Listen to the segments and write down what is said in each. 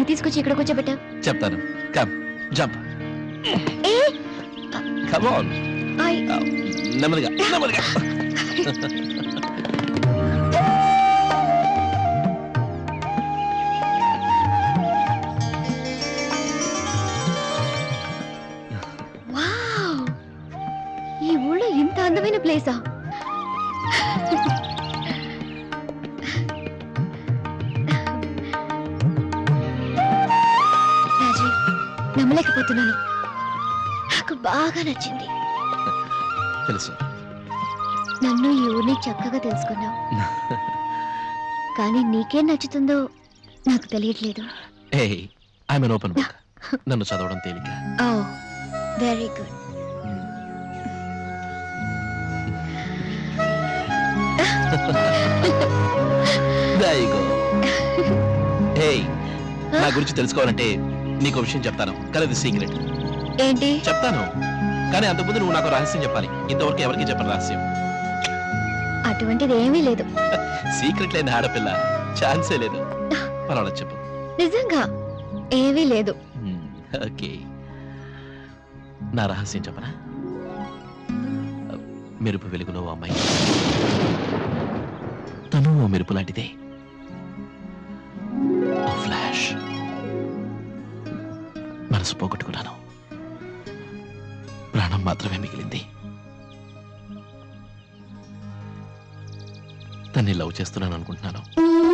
నన్ను తీసుకొచ్చి ఇక్కడ కూర్చోబెట్టావు చెప్తాను కమ్ జంప్ ఏ కమ్ ఆన్ ఐ నెమ్మదిగా నెమ్మదిగా వావ్ ఈ ఊళ్ళో ఇంత అందమైన ప్లేసా రాజీవ్ నమ్మలేకపోతున్నాను నాకు బాగా నచ్చింది తెలుసు నన్ను ఈ ఊరిని చక్కగా తెలుసుకున్నావు కానీ నీకేం నచ్చుతుందో నాకు తెలియట్లేదు ఏ ఐఎమ్ అన్ ఓపెన్ బుక్ నన్ను చదవడం తేలిక oh very good There you go. Hey, నా గురించి తెలుసుకోవాలంటే నీకు విషయం చెప్తాను కానీ అది సీక్రెట్ ఏంటి చెప్తాను కానీ అంతకుముందు నువ్వు నాకు రహస్యం చెప్పాలి ఇంతవరకు ఎవరికి చెప్పను రహస్యం అటువంటిది ఏమీ లేదు సీక్రెట్ లేని ఆడపిల్ల ఛాన్సే లేదు పర్వాలేదు చెప్పు నిజంగా ఏమీ లేదు ఓకే నా రహస్యం చెప్పనా మెరుపు వెలుగులో ఓ అమ్మాయి తను ఓ మెరుపు లాంటిదే ఓ ఫ్లాష్ మనసు పోగొట్టుకున్నాను ప్రాణం మాత్రమే మిగిలింది తన్ని లవ్ చేస్తున్నాను అనుకుంటున్నాను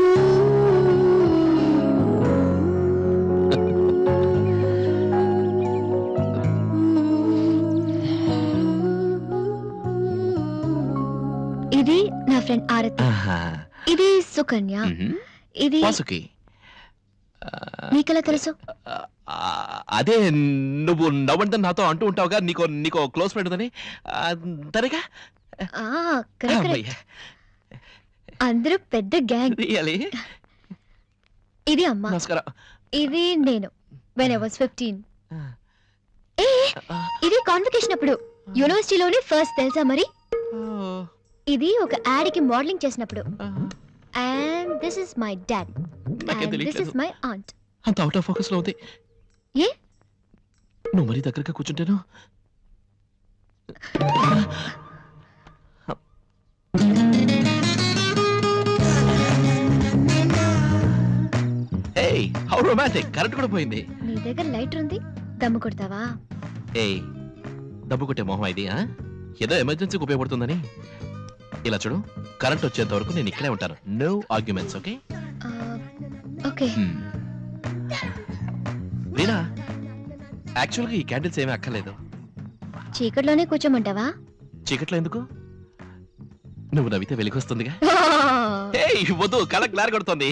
ఇది నా ఫ్రెండ్ ఆరతి ఆహా. ఇది సుకన్య మ్మ్. ఇది వాసుకి ఆ, నీకెలా తెలుసు ఆ, అదే నువ్వు నవ్వంటే నాతో అంటూ ఉంటావుగా నీకో నీకో క్లోజ్ ఫ్రెండ్ ఉందని ఆ, తనేగా ఆ కరెక్ట్ కరెక్ట్ అందరూ పెద్ద గ్యాంగ్ రియలీ ఇది అమ్మ నమస్కారం ఇది నేను వెన్ ఐ వాస్ ఫిఫ్టీన్ ఆ, ఏ ఆ, ఇది కాన్వకేషన్ అప్పుడు యూనివర్సిటీలోనే ఫస్ట్ తెలుసా మరి ఓ, ఇది ఒక యాడ్ కి మోడలింగ్ చేసినప్పుడు ఆ, and this is my dad నాకేం అండ్ దిస్ తెలియట్లేదు ఇస్ మై ఆంట్ అంత అవుట్ ఆఫ్ ఫోకస్ లో ఉంది ఏ? నువ్వు మరీ దగ్గరగా కూర్చుంటేను ఏయ్ హౌ రొమాంటిక్ కరెంట్ కూడా పోయింది నీ దగ్గర లైటర్ ఉంది దమ్ము కొడతావా ఏయ్ డబ్బు కొట్టే మొహం ఇది ఆ? ఏదో ఎమర్జెన్సీకి ఉపయోగపడుతుందని ఇలా చూడు కరెంట్ వచ్చేంత వరకు నేను ఇక్కడే ఉంటాను నో ఆర్గ్యుమెంట్స్ ఓకే ఆ, ఓకే వీణా యాక్చువల్గా ఈ క్యాండిల్స్ ఏమీ అక్కర్లేదు చీకట్లోనే కూర్చోమంటావా చీకట్లో ఎందుకు నువ్వు నవ్వితే వెలిగొస్తుందిగా ఏయ్ వద్దు కళ గ్లార్ కొడుతోంది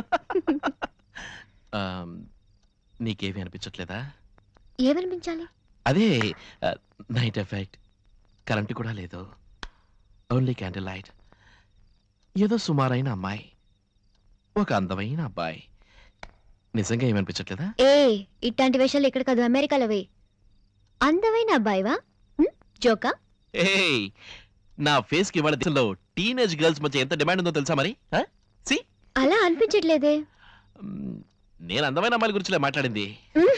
ఆమ్, నీకేమీ అనిపించట్లేదా ఏమనిపించాలి అదే నైట్ ఎఫెక్ట్ కరెంటు కూడా లేదు ఓన్లీ క్యాండిల్ లైట్ ఏదో సుమారైన అమ్మాయి ఒక అందమైన అబ్బాయి నిజంగా ఏమనిపించట్లేదా ఏ ఇట్లాంటి విషయాలు ఇక్కడ కాదు అమెరికాలో వే అందమైన అబ్బాయివా హ్మ్? జోకా ఏయ్ నా ఫేస్ కి ఇవాళ దేశంలో టీనేజ్ గర్ల్స్ మధ్య ఎంత డిమాండ్ ఉందో తెలుసా మరి ఆ? అలా అనిపించట్లేదే మ్, నేను అందమైన అమ్మాయిల గురించి మాట్లాడింది మ్.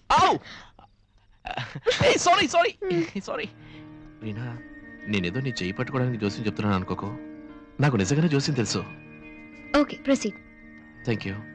సారీ సారీ సారీ రీనా నేనేదో నీ చేయి పట్టుకోవడానికి జోస్యం చెప్తున్నాను అనుకోకు నాకు నిజంగానే జోస్యం తెలుసు ఓకే ప్రొసీడ్ థ్యాంక్ యూ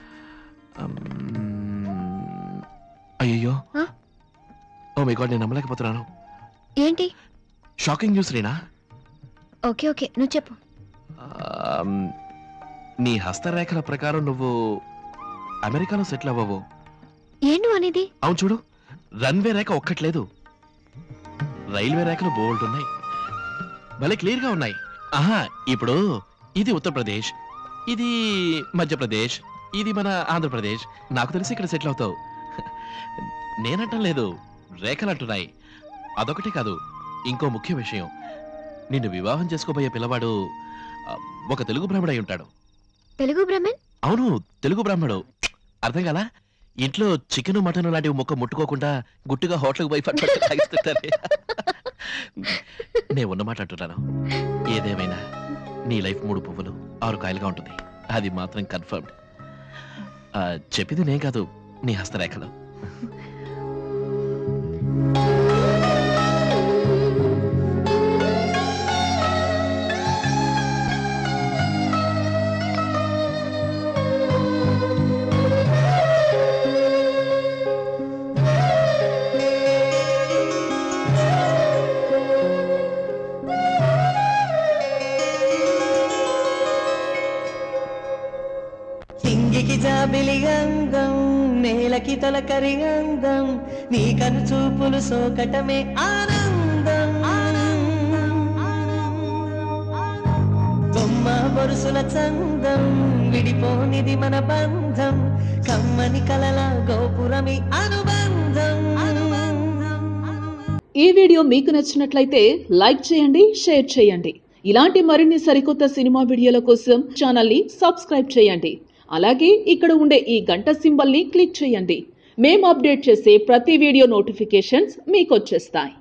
అయ్యయ్యో Huh? ఓ మై గాడ్ నేను నమ్మలేకపోతున్నాను ఏంటి shocking news Reena okay okay నువ్వు చెప్పు ఆమ్, నీ హస్తరేఖల ప్రకారం నువ్వు అమెరికాలో సెటిల్ అవ్వవు ఏం నువ్వు అనేది అవును చూడు రన్వే రేఖ ఒక్కట్లేదు రైల్వే రేఖలు బోల్డ్ ఉన్నాయి భలే క్లియర్ గా ఉన్నాయి ఆహా ఇప్పుడు ఇది ఉత్తరప్రదేశ్ ఇది మధ్యప్రదేశ్ ఇది మన ఆంధ్రప్రదేశ్ నాకు తెలిసి ఇక్కడ సెటిల్ అవుతావు నేనంటం లేదు రేఖలు అంటున్నాయి అదొకటే కాదు ఇంకో ముఖ్య విషయం నిన్ను వివాహం చేసుకోబోయే పిల్లవాడు ఆ, ఒక తెలుగు బ్రాహ్మడు అయి ఉంటాడు తెలుగు బ్రహ్మన్ అవును తెలుగు బ్రాహ్మడు అర్థం కాలా ఇంట్లో చికెన్ మటన్ లాంటివి ముక్క ముట్టుకోకుండా గుట్టుగా హోటల్కి పోయి పట్టు పట్టు తాగిస్తుంటారే నేను ఉన్న మాట అంటున్నాను ఏదేమైనా నీ లైఫ్ మూడు పువ్వులు ఆరు కాయలుగా ఉంటుంది అది మాత్రం కన్ఫర్మ్డ్ ఆ, చెప్పింది నేను కాదు నీ హస్తరేఖలు చింగికి జాబిలి గంధం నేలకి తొలకరి గంధం నీ కను చూపులు సోకటమే ఆనందం బొమ్మ బొరుసుల చందం విడిపోనిది మన బంధం కమ్మని కలల గోపురమి అనుబంధం ఈ వీడియో మీకు నచ్చినట్లయితే లైక్ చేయండి షేర్ చేయండి ఇలాంటి మరిన్ని సరికొత్త సినిమా వీడియోల కోసం ఛానల్ని సబ్స్క్రైబ్ చేయండి అలాగే ఇక్కడ ఉండే ఈ గంట సింబల్ని క్లిక్ చేయండి మేము అప్డేట్ చేసే ప్రతి వీడియో నోటిఫికేషన్స్ మీకు వచ్చేస్తాయి